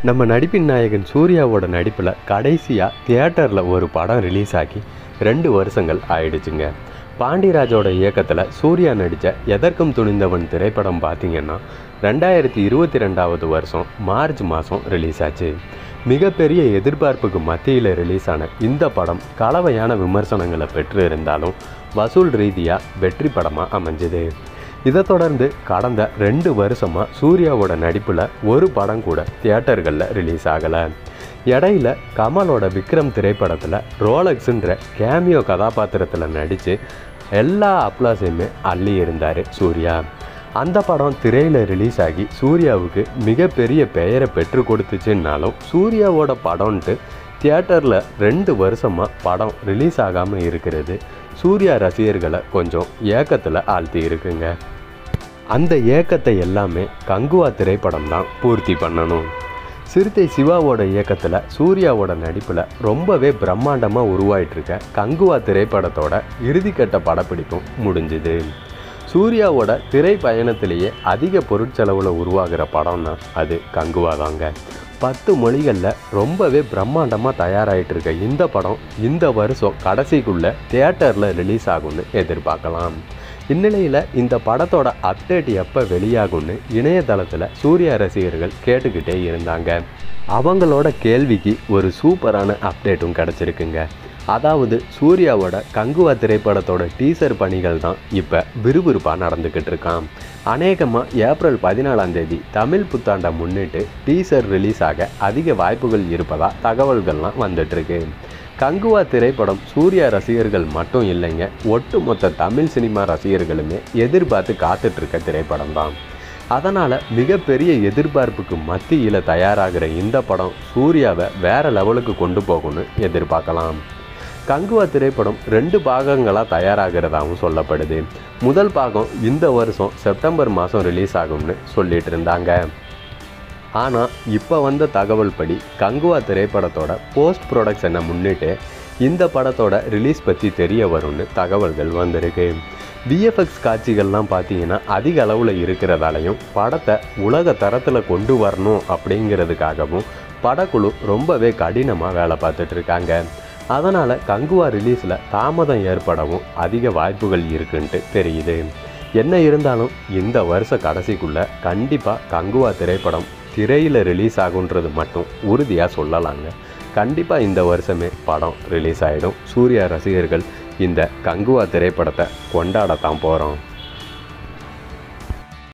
நம்ம நடிப்பின் நாயகன் சூர்யாவோட நடிப்பில் கடைசியாக தியேட்டரில் ஒரு படம் ரிலீஸ் ஆகி ரெண்டு வருஷங்கள் ஆயிடுச்சுங்க பாண்டியராஜோட இயக்கத்தில் சூர்யா நடித்த எதற்கும் துணிந்தவன் திரைப்படம் பார்த்தீங்கன்னா ரெண்டாயிரத்தி இருபத்தி ரெண்டாவது வருஷம் மார்ச் மாதம் ரிலீஸ் ஆச்சு மிகப்பெரிய எதிர்பார்ப்புக்கு மத்தியில் ரிலீஸ் ஆன இந்த படம் கலவையான விமர்சனங்களை பெற்று இருந்தாலும் வசூல் ரீதியாக வெற்றி படமாக அமைஞ்சுது இதை தொடர்ந்து கடந்த ரெண்டு வருஷமாக சூர்யாவோட நடிப்பில் ஒரு படம் கூட தியேட்டர்களில் ரிலீஸ் ஆகலை இடையில கமலோட விக்ரம் திரைப்படத்தில் ரோலக்ஸுன்ற கேமியோ கதாபாத்திரத்தில் நடித்து எல்லா அப்ளாஸையுமே அள்ளி இருந்தார் சூர்யா அந்த படம் திரையில் ரிலீஸ் ஆகி சூர்யாவுக்கு மிகப்பெரிய பெயரை பெற்று கொடுத்துச்சுன்னாலும் சூர்யாவோட படம்ன்ட்டு தியேட்டரில் ரெண்டு வருஷமாக படம் ரிலீஸ் ஆகாமல் இருக்கிறது சூர்யா ரசிகர்களை கொஞ்சம் ஏக்கத்தில் ஆழ்த்தி இருக்குங்க அந்த ஏக்கத்தை எல்லாமே கங்குவா திரைப்படம் தான் பூர்த்தி பண்ணணும் சிறுத்தை சிவாவோட இயக்கத்தில் சூர்யாவோட நடிப்பில் ரொம்பவே பிரம்மாண்டமாக உருவாயிட்டு இருக்க கங்குவா திரைப்படத்தோட இறுதிக்கட்ட படப்பிடிப்பும் முடிஞ்சுது சூர்யாவோட திரை பயணத்திலேயே அதிக பொருட்செலவில் உருவாகிற படம்னா அது கங்குவா தாங்க பத்து மொழிகளில் ரொம்பவே பிரம்மாண்டமாக தயாராகிட்டு இருக்க இந்த படம் இந்த வருஷம் கடைசிக்குள்ளே தியேட்டரில் ரிலீஸ் ஆகும்னு எதிர்பார்க்கலாம் இந்நிலையில் இந்த படத்தோட அப்டேட் எப்போ வெளியாகும்னு இணையதளத்தில் சூர்யா ரசிகர்கள் கேட்டுக்கிட்டே இருந்தாங்க அவங்களோட கேள்விக்கு ஒரு சூப்பரான அப்டேட்டும் கிடச்சிருக்குங்க அதாவது சூர்யாவோட கங்குவா திரைப்படத்தோட டீசர் பணிகள் தான் இப்போ விறுவிறுப்பாக நடந்துக்கிட்டு இருக்கான் அநேகமாக ஏப்ரல் பதினாலாம் தேதி தமிழ் புத்தாண்டை முன்னிட்டு டீசர் ரிலீஸ் ஆக அதிக வாய்ப்புகள் இருப்பதா தகவல்கள்லாம் வந்துட்டுருக்கு கங்குவா திரைப்படம் சூர்யா ரசிகர்கள் மட்டும் இல்லைங்க ஒட்டுமொத்த தமிழ் சினிமா ரசிகர்களுமே எதிர்பார்த்து காத்துட்ருக்க திரைப்படம் தான் அதனால் மிகப்பெரிய எதிர்பார்ப்புக்கு மத்தியில் தயாராகிற இந்த படம் சூர்யாவை வேற லெவலுக்கு கொண்டு போகும்னு எதிர்பார்க்கலாம் கங்குவா திரைப்படம் ரெண்டு பாகங்களாக தயாராகிறதாகவும் சொல்லப்படுது முதல் பாகம் இந்த வருஷம் செப்டம்பர் மாதம் ரிலீஸ் ஆகும்னு சொல்லிட்டு இருந்தாங்க ஆனால் இப்போ வந்த தகவல் படி கங்குவா திரைப்படத்தோட போஸ்ட் ப்ரொடக்ஷனை முன்னிட்டு இந்த படத்தோட ரிலீஸ் பற்றி தெரிய வரும்னு தகவல்கள் வந்திருக்கு விஎஃப்எக்ஸ் காட்சிகள்லாம் பார்த்தீங்கன்னா அதிக அளவில் இருக்கிறதாலையும் படத்தை உலக தரத்தில் கொண்டு வரணும் அப்படிங்கிறதுக்காகவும் படக்குழு ரொம்பவே கடினமாக வேலை பார்த்துட்டு இருக்காங்க அதனால் கங்குவா ரிலீஸில் தாமதம் ஏற்படவும் அதிக வாய்ப்புகள் இருக்குன்ட்டு தெரியுது என்ன இருந்தாலும் இந்த வருஷ கடைசிக்குள்ளே கண்டிப்பாக கங்குவா திரைப்படம் திரையில் ரிலீஸ் ஆகுன்றது மட்டும் உறுதியாக சொல்லலாங்க கண்டிப்பாக இந்த வருஷமே படம் ரிலீஸ் ஆகிடும் சூர்யா ரசிகர்கள் இந்த கங்குவா திரைப்படத்தை கொண்டாடத்தான் போகிறோம்